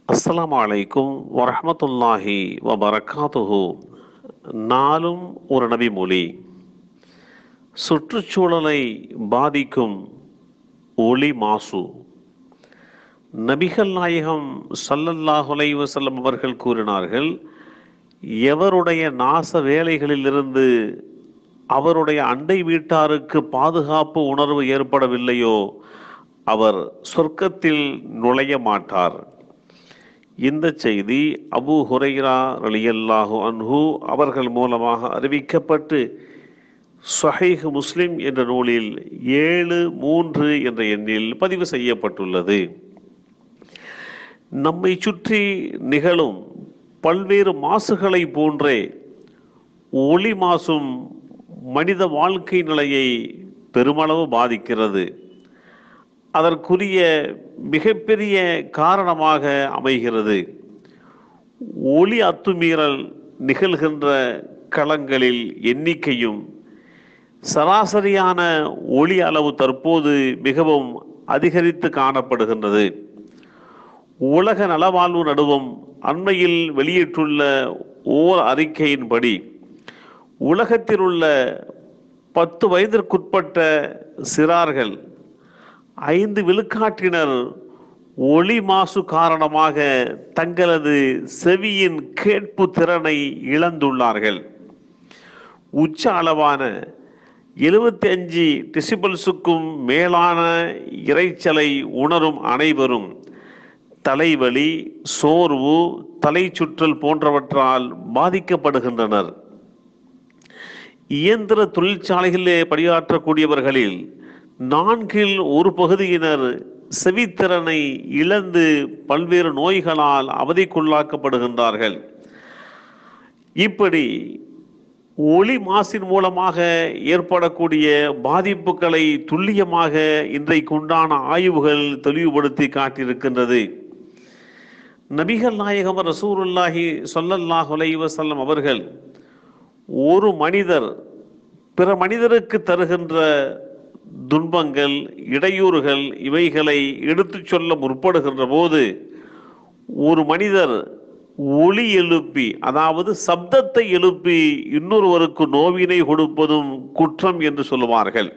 அஸ்ஸலாமு அலைக்கும் வரஹ்மத்துல்லாஹி வபரகாத்துஹு நாளும் ஒரு நபி மொழி சுற்றுச்சூழலை பாதிக்கும் ஒளி மாசு நபிகள் நாயகம் ஸல்லல்லாஹு அலைஹி வஸல்லம் அவர்கள் கூறினார்கள் எவருடைய நாச வேலைகளிலிருந்து அவருடைய அண்டை வீட்டாருக்கு பாதுகாப்பு உணர்வு ஏற்படவில்லையோ அவர் சொர்க்கத்தில் நுழைய மாட்டார் இந்த செய்தி அபு ஹுரைரா ரலியல்லாஹு அன்ஹு அவர்கள் மூலமாக அறிவிக்கப்பட்டு சொஹைஹ் முஸ்லிம் என்ற நூலில் ஏழு மூன்று என்ற எண்ணில் பதிவு செய்யப்பட்டுள்ளது நம்மை சுற்றி நிகழும் பல்வேறு மாசுகளை போன்றே ஒளி மாசும் மனித வாழ்க்கை நிலையை பெருமளவு பாதிக்கிறது அதற்குரிய மிகப்பெரிய காரணமாக அமைகிறது ஒளி அத்துமீறல் நிகழ்கின்ற களங்களில் எண்ணிக்கையும் சராசரியான ஒளி அளவு தற்போது மிகவும் அதிகரித்து காணப்படுகின்றது உலக நலவாழ்வு நடுவம் அண்மையில் வெளியிட்டுள்ள ஓர் அறிக்கையின்படி உலகத்தில் உள்ள பத்து வயதிற்குட்பட்ட சிறார்கள் ஐந்து விழுக்காட்டினர் ஒளி மாசு காரணமாக தங்களது செவியின் கேட்பு திறனை இழந்துள்ளார்கள் உச்ச அளவான எழுபத்தி அஞ்சு டெசிபல்ஸுக்கும் மேலான இறைச்சலை உணரும் அனைவரும் தலைவலி சோர்வு தலை சுற்றல் போன்றவற்றால் பாதிக்கப்படுகின்றனர் இயந்திர தொழிற்சாலைகளிலே பணியாற்றக்கூடியவர்களில் நான்கில் ஒரு பகுதியினர் செவித்திறனை இழந்து பல்வேறு நோய்களால் அவதிக்குள்ளாக்கப்படுகின்றார்கள் இப்படி ஒளி மாசின் மூலமாக ஏற்படக்கூடிய பாதிப்புகளை துல்லியமாக இன்றைக்கு உண்டான ஆய்வுகள் தெளிவுபடுத்தி காட்டியிருக்கின்றது நபிகள் நாயகம் ரசூருல்லாஹி சொல்லல்லாஹ் வசல்லம் அவர்கள் ஒரு மனிதர் பிற மனிதருக்கு தருகின்ற துன்பங்கள் இடையூறுகள் இவைகளை எடுத்துச் சொல்ல முற்படுகின்ற போது ஒரு மனிதர் ஒளி எழுப்பி அதாவது சப்தத்தை எழுப்பி இன்னொருவருக்கு நோவினை கொடுப்பதும் குற்றம் என்று சொல்லுவார்கள்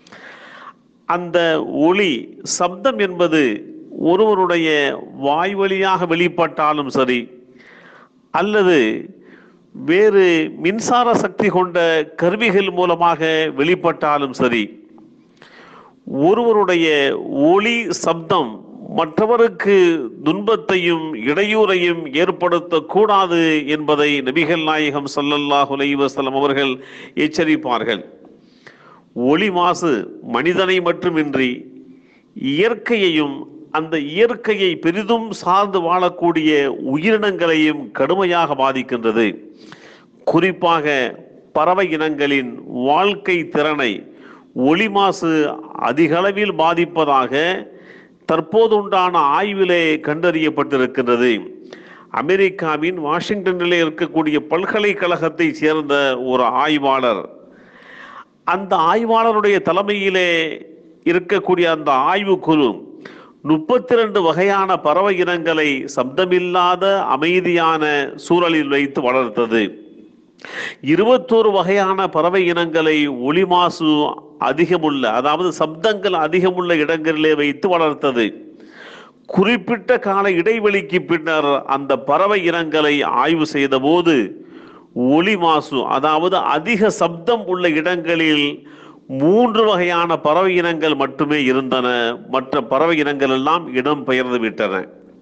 அந்த ஒளி சப்தம் என்பது ஒருவருடைய வாய் வழியாக வெளிப்பட்டாலும் சரி அல்லது வேறு மின்சார சக்தி கொண்ட கருவிகள் மூலமாக வெளிப்பட்டாலும் சரி ஒருவருடைய ஒளி சப்தம் மற்றவருக்கு துன்பத்தையும் இடையூறையும் ஏற்படுத்தக்கூடாது என்பதை நபிகள் நாயகம் சல்லல்லாஹு அலைஹி வஸல்லம் அவர்கள் எச்சரிப்பார்கள் ஒளி மாசு மனிதனை மட்டுமின்றி இயற்கையையும் அந்த இயற்கையை பெரிதும் சார்ந்து வாழக்கூடிய உயிரினங்களையும் கடுமையாக பாதிக்கின்றது குறிப்பாக பறவை இனங்களின் வாழ்க்கை திறனை ஒளி மாசு அதிகளவில் பாதிப்பதாக தற்போது உண்டான ஆய்விலே கண்டறியப்பட்டிருக்கின்றது அமெரிக்காவின் வாஷிங்டனிலே இருக்கக்கூடிய பல்கலைக்கழகத்தை சேர்ந்த ஒரு ஆய்வாளர் அந்த ஆய்வாளருடைய தலைமையிலே இருக்கக்கூடிய அந்த ஆய்வுக்குழு முப்பத்தி ரெண்டு வகையான பறவை இனங்களை சப்தமில்லாத அமைதியான சூழலில் வைத்து வளர்த்தது இருபத்தோரு வகையான பறவை இனங்களை ஒளி மாசு அதிகமுள்ள அதாவது சப்தங்கள் அதிகமுள்ள இடங்களிலே வைத்து வளர்த்தது குறிப்பிட்ட கால இடைவெளிக்கு பின்னர் அந்த பறவை இனங்களை ஆய்வு செய்த போது ஒளி மாசு அதாவது அதிக சப்தம் உள்ள இடங்களில் மூன்று வகையான பறவை இனங்கள் மட்டுமே இருந்தன மற்ற பறவை இனங்கள் எல்லாம் இடம் பெயர்ந்து விட்டன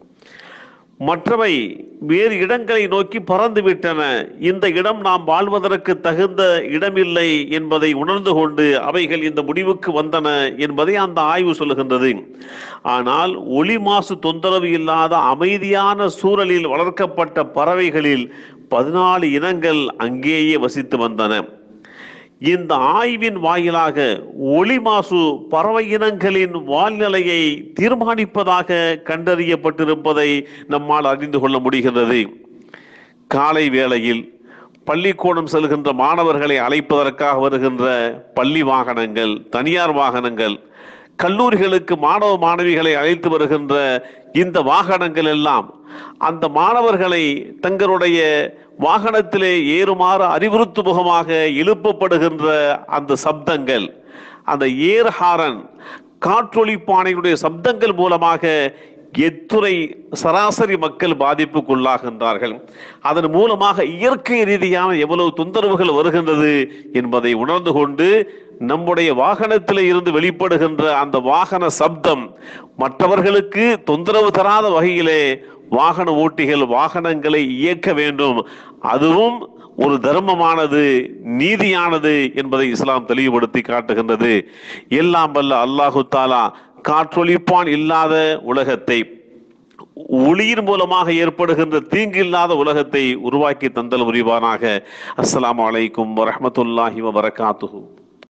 மற்றவை வேறு இடங்களை நோக்கி பறந்து விட்டன இந்த இடம் நாம் வாழ்வதற்கு தகுந்த இடமில்லை என்பதை உணர்ந்து கொண்டு அவைகள் இந்த முடிவுக்கு வந்தன என்பதை அந்த ஆய்வு சொல்லுகின்றது ஆனால் ஒளி மாசு தொந்தரவு இல்லாத அமைதியான சூழலில் வளர்க்கப்பட்ட பறவைகளில் பதினாலு இனங்கள் அங்கேயே வசித்து வந்தன இந்த ஆய்வின் வாயிலாக ஒளி மாசு பறவை இனங்களின் வாழ்நிலையை தீர்மானிப்பதாக கண்டறியப்பட்டிருப்பதை நம்மால் அறிந்து கொள்ள முடிகிறது காலை வேளையில் பள்ளிக்கூடம் செல்கின்ற மாணவர்களை அழைப்பதற்காக வருகின்ற பள்ளி வாகனங்கள் தனியார் வாகனங்கள் கல்லூரிகளுக்கு மாணவ மாணவிகளை அழைத்து வருகின்ற இந்த வாகனங்கள் எல்லாம் அந்த மாணவர்களை தங்களுடைய வாகனத்திலே ஏறுமாறு அறிவுறுத்து முகமாக எழுப்பப்படுகின்ற அந்த சப்தங்கள் அந்த ஏர் ஹாரன் காற்றொலிப்பானையுடைய சப்தங்கள் மூலமாக எத்துறை சராசரி மக்கள் பாதிப்புக்குள்ளாகின்றார்கள் அதன் மூலமாக இயற்கை ரீதியான எவ்வளவு தொந்தரவுகள் வருகின்றது என்பதை உணர்ந்து கொண்டு நம்முடைய வாகனத்தில் இருந்து வெளிப்படுகின்ற அந்த வாகன சப்தம் மற்றவர்களுக்கு தொந்தரவு தராத வகையிலே வாகன ஓட்டிகள் வாகனங்களை இயக்க வேண்டும் அதுவும் ஒரு தர்மமானது நீதியானது என்பதை இஸ்லாம் தெளிவுபடுத்தி காட்டுகின்றது எல்லாம் வல்ல அல்லாஹு தாலா காற்றொலிப்பான் இல்லாத உலகத்தை ஒளியின் மூலமாக ஏற்படுகின்ற தீங்கு இல்லாத உலகத்தை உருவாக்கி தந்தல் புரிவானாக அஸ்ஸலாமு அலைக்கும் வரஹ்மத்துல்லாஹி வபரகாத்துஹு